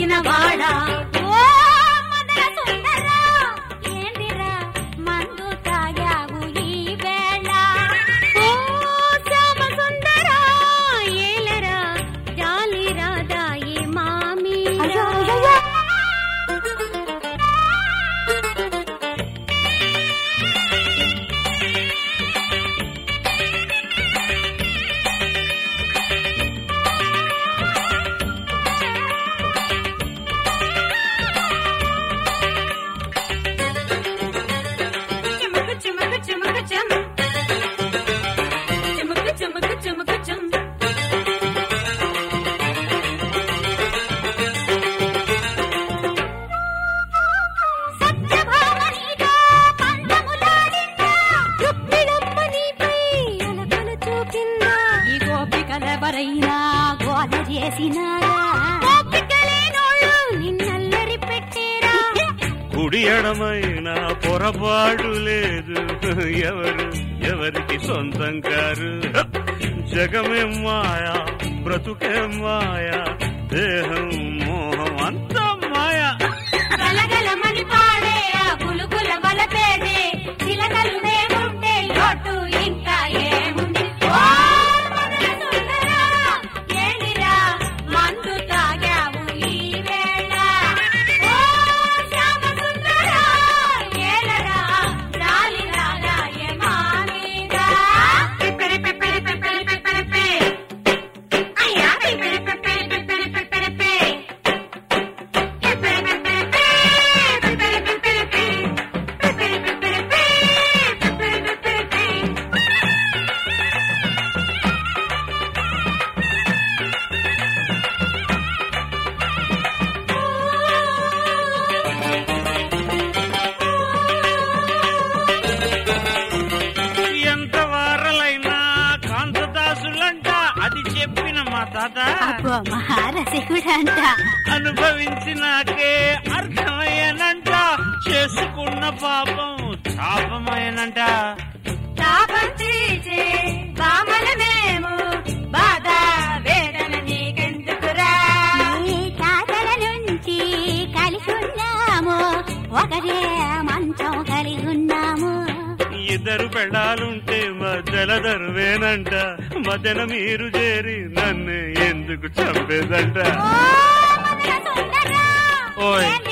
వచ్చిన వాడా ఓ మదన సుందరా ఏందిరా మందు తాగావు ఈ వేళ ఓ శ్యామ సుందరా ఏలరా జాలి రాదాయి మామీరా చిముకు చిముకు చిముకు చిమ్ చిముకు చిముకు చిముకు చిమ్ సత్యభామనిగా పందములాడిందా రుక్మిణమ్మ నీపై అలకలు చూపిందా ఈ గోపికలెవరైనా గోల చేసినారా గోపికలేనోళ్ళు నిన్నల్లరి పెట్టేరా కుడి ఎడమైన పొరపాటు లేదు ఎవరు ఎవరికి సొంతం కారు జగమే మాయా బ్రతుకే మాయా దేహం మోహం అంత మాయా గలగలమని పాడే ఆ గులుగుల వలపేదే చిలకలు మేముంటే లోటు ఇంకా ఏముంది ఓ మదన సుందరా, ఏలిరా మందు తాగావు ఈ వేళ ఓ శ్యామ సుందరా, ఏలరా జాలి రాగాయే మా మీద. పిప్పిరి పిప్పిరి పిప్పిరి పిప్పిరి పి. అయ్యా పిప్పిరి పిప్పిరి పిప్పిరి పిప్పిరి పి. ఎంత వారలైనా కాంతదాసులంట అది చెప్పిన మా తాత అబ్బో మహారసికుడంట అనుభవించినాకే అర్థమయ్యానంట చేసుకున్న పాపం శాపమయ్యానంట తాపం తీర్చే బామలమేము బాధ వేదన నీకెందుకురా నీ తాతల నుంచి కలిసి ఉన్నాము ఒకటే మంచం కలిగి ఉన్నాము ఇద్దరు పెళ్ళాలుంటే మధ్యల దరువేనంట మధ్యన మీరు చేరి నన్ను ఎందుకు చంపేదంట ఓ మదన సుందరా ఓయ్. ఏం